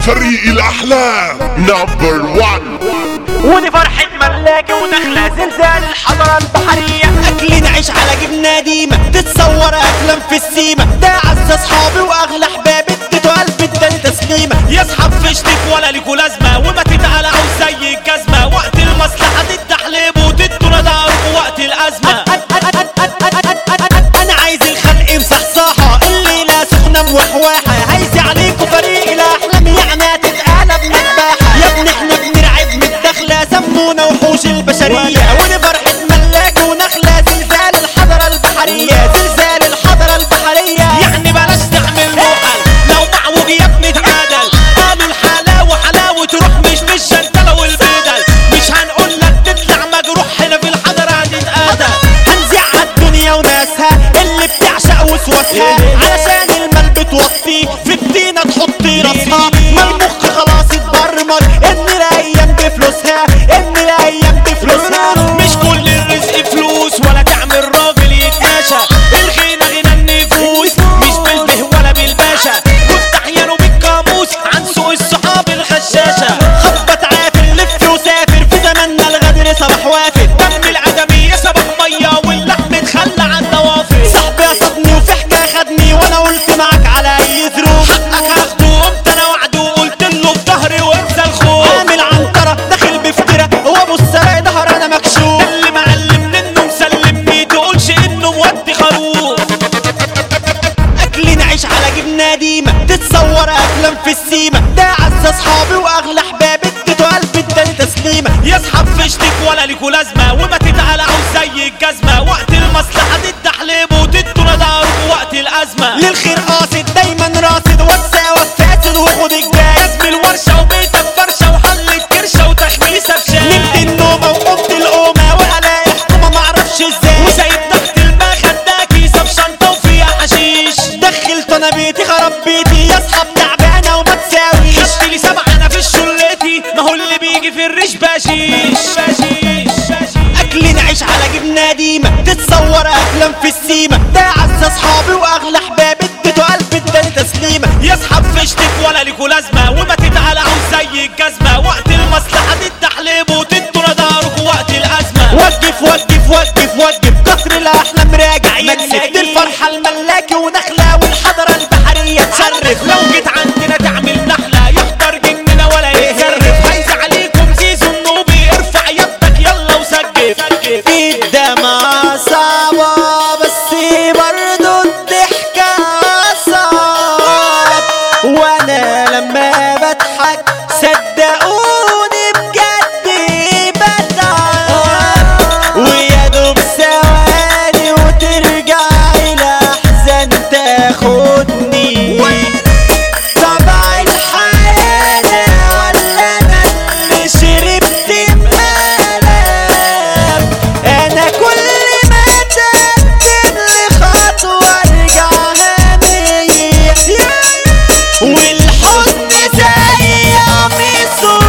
فريق الاحلام نمبر 1 ودي فرحة ملاكي وداخلة زلزال الحضارة البحرية اكل نعيش على جبنه ديمه تتصور افلام في السيما ده اعز اصحابي واغلى احبابي اديته قلب اداني تسليمه يصحب فشتك ولا ليكوا لازمة وما تتعلقوا زي الجزمة وقت المصلحة تتحلب وتدوا نداركوا وقت الأزمة انا عايز الخلق مصحصحه الليله سخنه موحواحه عايز عليكم فريق الاحلام يعني هتتقلب مذبحه يا ابني احنا بنرعب من الدخله سمونا وحوش البشريه ودي فرحه ملاك ونخله زلزال الحضره البحريه زلزال الحضره البحريه يعني بلاش تعمل محل لو معوج يا ابني اتعادل قالوا الحلاوة حلاوة روح مش بالشنتلة والبدل مش هنقول لك تطلع مجروح هنا في الحضرة هتتقاتل هنزع الدنيا وناسها اللي بتعشق وسواسها علشان المال بتوطي في الدينة تحطي راسها ما المخ خلاص اتبرمج ان الايام بفلوسها ان الايام بفلوسها مش كل الرزق فلوس ولا تعمل راجل يتماشى الغنى غنى النفوس مش بالبه ولا بالباشا وافتح يانو بالقاموس عن سوق الصحاب الغشاشة خبط عافر لف وسافر في زماننا الغدر صباح وافر دم العدمية صباح مية واللحم اتخلى عن نوافر صاحبي قصدني وفي حكايه خدني وانا قلت معاك على اي ظروف حقك هاخده قمت انا وعده وقلت له في ظهري وانسى الخوف عامل عنترة داخل بفترة وابو السراي ظهر انا مكشوف اللي معلم منه مسلمني تقولش انه مودي خروف اكل نعيش على جبنه ديمه تتصور افلام في السيما ده اعز اصحابي واغلى احبابي اديته قلب اداني تسليمه يصحب فشتك ولا ليكوا لازمة وما تتعلقوا زي الجزمة وقت المصلحة تتحلبوا وتدوا نداركوا وقت الأزمة للخير قاصد دايما راصد واتساوى فاسد وخد الجاي لازم الورشة وبيتك فرشة وحلة كرشة وتخميسة بشاي نمت النومه وقمت القومه والاقي حكومه معرفش ازاي وسايب تحت المخدة كيسة بشنطة وفيها حشيش دخلت انا بيتي خرب بيتي يا اصحاب تعبانه وما تساويش اشتري سبعة انا في شلتي ما هو اللي بيجي في الريش باشيش باشيش باشيش اكل نعيش على جبنه ديمه تتصور افلام في السيما ده اعز اصحابي واغلى احبابي اديته قلب اداني تسليمه يصحب فشتك ولا ليكوا لازمة وما تتعلقوا زي الجزمة وقت المصلحة تتحلبوا وتدوا نداركوا وقت الأزمة وقف وقف وقف وقف قصر الاحلام راجع يكسب دي الفرحه الملاكي ونخله والحضره البحريه تشرف لو جيت عندنا تعمل نحلة يحضر جننا ولا يتصرف عايز عليكم زيزو النوبي ارفع يدك يلا وسجف الدمعة صعبة بس برضو الضحكة صعب وانا لما بضحك صدقوني بجد بتعب ويا دوب ثواني وترجع الاحزان تاخدني طبع الحياة ولا انا اللي شربت مقلب انا كل ما تقدم لي خطوة ارجعها مية والحزن زي قميصه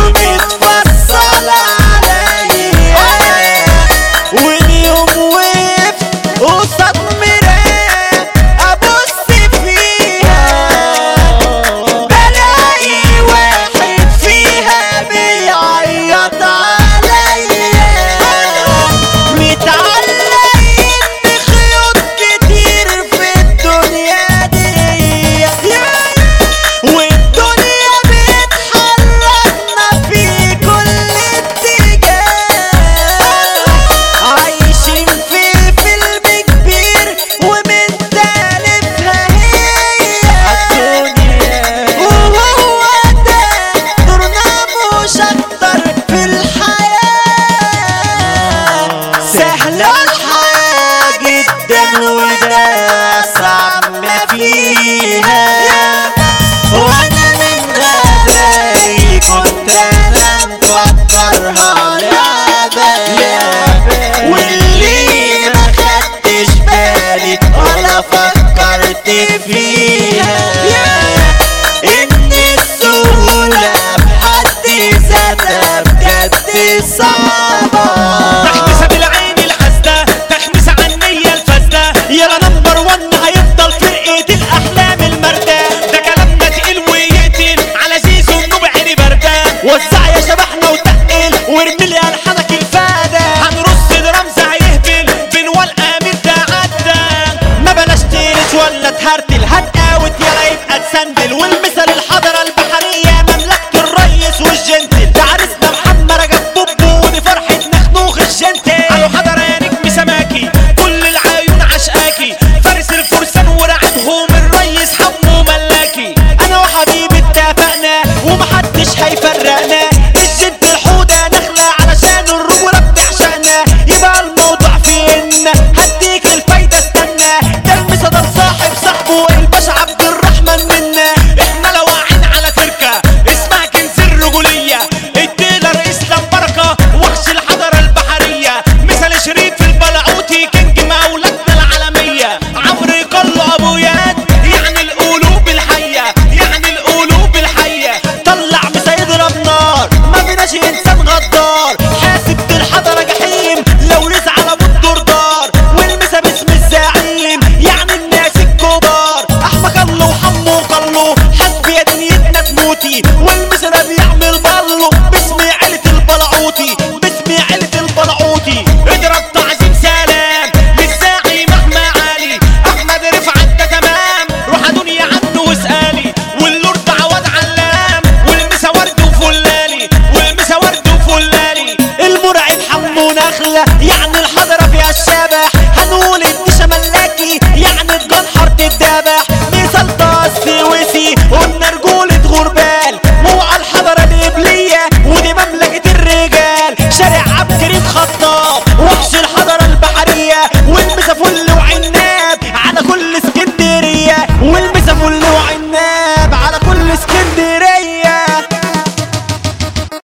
كروتي والمزرب